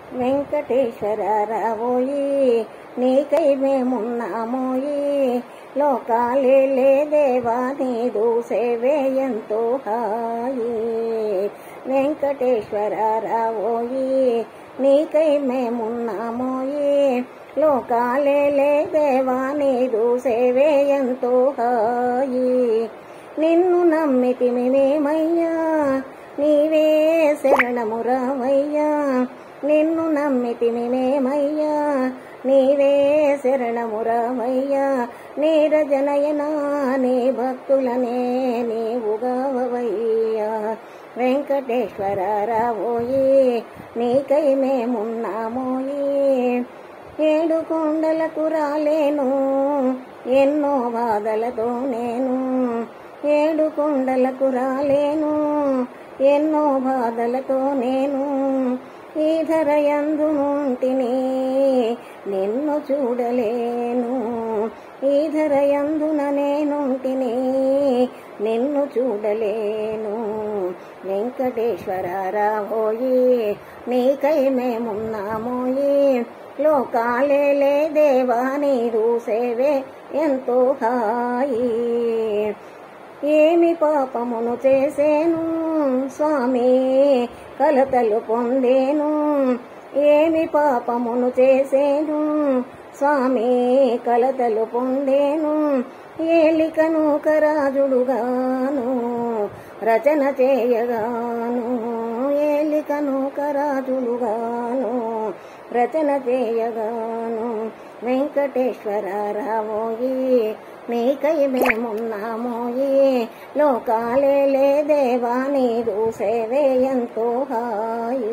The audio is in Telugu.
వెంకటేశ్వర రావోయి నీకై మేమున్నామోయి లోకాలే దేవా నీదు సేవే ఎంతో హాయి వెంకటేశ్వర రావోయి నీకై మేమున్నామోయి లోకాలే దేవా నీదు సేవే ఎంతో హాయి నిన్ను నమ్మితిమి మేమయ్యా నీవే శరణము రామయ్యా నిన్ను నమ్మితిమి మేమయ్యా నీవే శరణము రామయ్యా నీరజనయనా నీ భక్తులనే నీవుగావయ్యా వెంకటేశ్వర రావోయి నీకై మేమున్నామోయి ఏడు కొండలకు రాలేను ఎన్నో బాధలతో నేను ఏడు కొండలకు రాలేను ఎన్నో బాధలతో నేను ఈ ధర యందునుంటిని నిన్ను చూడలేను ఈ ధర యందున నేనుంటిని నిన్ను చూడలేను వెంకటేశ్వర రావోయి నీకై మేమున్నామోయి లోకాలే దేవా నీరు సేవే ఎంతో హాయి ఏమి పాపమును చేసేను స్వామి కలతలు పొందేను ఏమి పాపమును చేసేను స్వామి కలతలు పొందేను ఏలికను కరాజుడుగాను రచన చేయగాను ఏలికను కరాజుడుగాను రచన చేయగాను వెంకటేశ్వర రావోయి నీకై మేమున్నామోయి లోకాలే దేవా నీరు సేవే ఎంతో హాయి